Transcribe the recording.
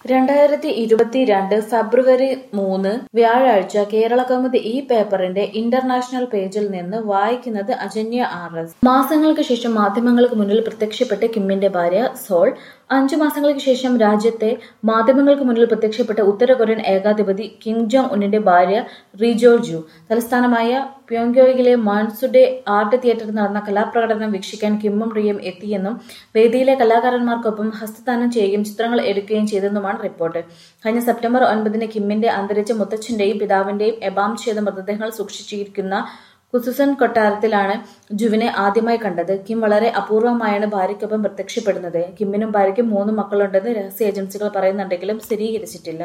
രണ്ടായിരത്തി ഇരുപത്തിരണ്ട് ഫെബ്രുവരി മൂന്ന് വ്യാഴാഴ്ച കേരള കൗമുദി ഈ പേപ്പറിന്റെ ഇന്റർനാഷണൽ പേജിൽ നിന്ന് വായിക്കുന്നത് അജന്യ ആർ എസ് മാസങ്ങൾക്ക് ശേഷം മാധ്യമങ്ങൾക്ക് മുന്നിൽ പ്രത്യക്ഷപ്പെട്ട് കിമ്മിന്റെ ഭാര്യ സോൾ അഞ്ചു മാസങ്ങൾക്ക് ശേഷം രാജ്യത്തെ മാധ്യമങ്ങൾക്ക് മുന്നിൽ പ്രത്യക്ഷപ്പെട്ട ഉത്തര കൊറിയൻ ഏകാധിപതി കിം ജോങ് ഉന്നിന്റെ ഭാര്യ റിജോർജു തലസ്ഥാനമായ പ്യോങ്യോയിലെ മാൻസുഡെ ആർട്ട് തിയേറ്ററിൽ നടന്ന കലാപ്രകടനം വീക്ഷിക്കാൻ കിമ്മും റിയും എത്തിയെന്നും വേദിയിലെ കലാകാരന്മാർക്കൊപ്പം ഹസ്തദാനം ചെയ്യുകയും ചിത്രങ്ങൾ എടുക്കുകയും ചെയ്തെന്നുമാണ് റിപ്പോർട്ട് കഴിഞ്ഞ സെപ്റ്റംബർ ഒൻപതിന് കിമ്മിന്റെ അന്തരിച്ച മുത്തച്ഛന്റെയും പിതാവിന്റെയും എബാം ചെയ്ത മൃതദേഹങ്ങൾ സൂക്ഷിച്ചിരിക്കുന്ന കുസുസൻ കൊട്ടാരത്തിലാണ് ജുവിനെ ആദ്യമായി കണ്ടത് കിം വളരെ അപൂർവമായാണ് ഭാര്യയ്ക്കൊപ്പം പ്രത്യക്ഷപ്പെടുന്നത് കിമ്മിനും ഭാര്യയ്ക്കും മൂന്ന് മക്കളുണ്ടെന്ന് രഹസ്യ ഏജൻസികൾ പറയുന്നുണ്ടെങ്കിലും സ്ഥിരീകരിച്ചിട്ടില്ല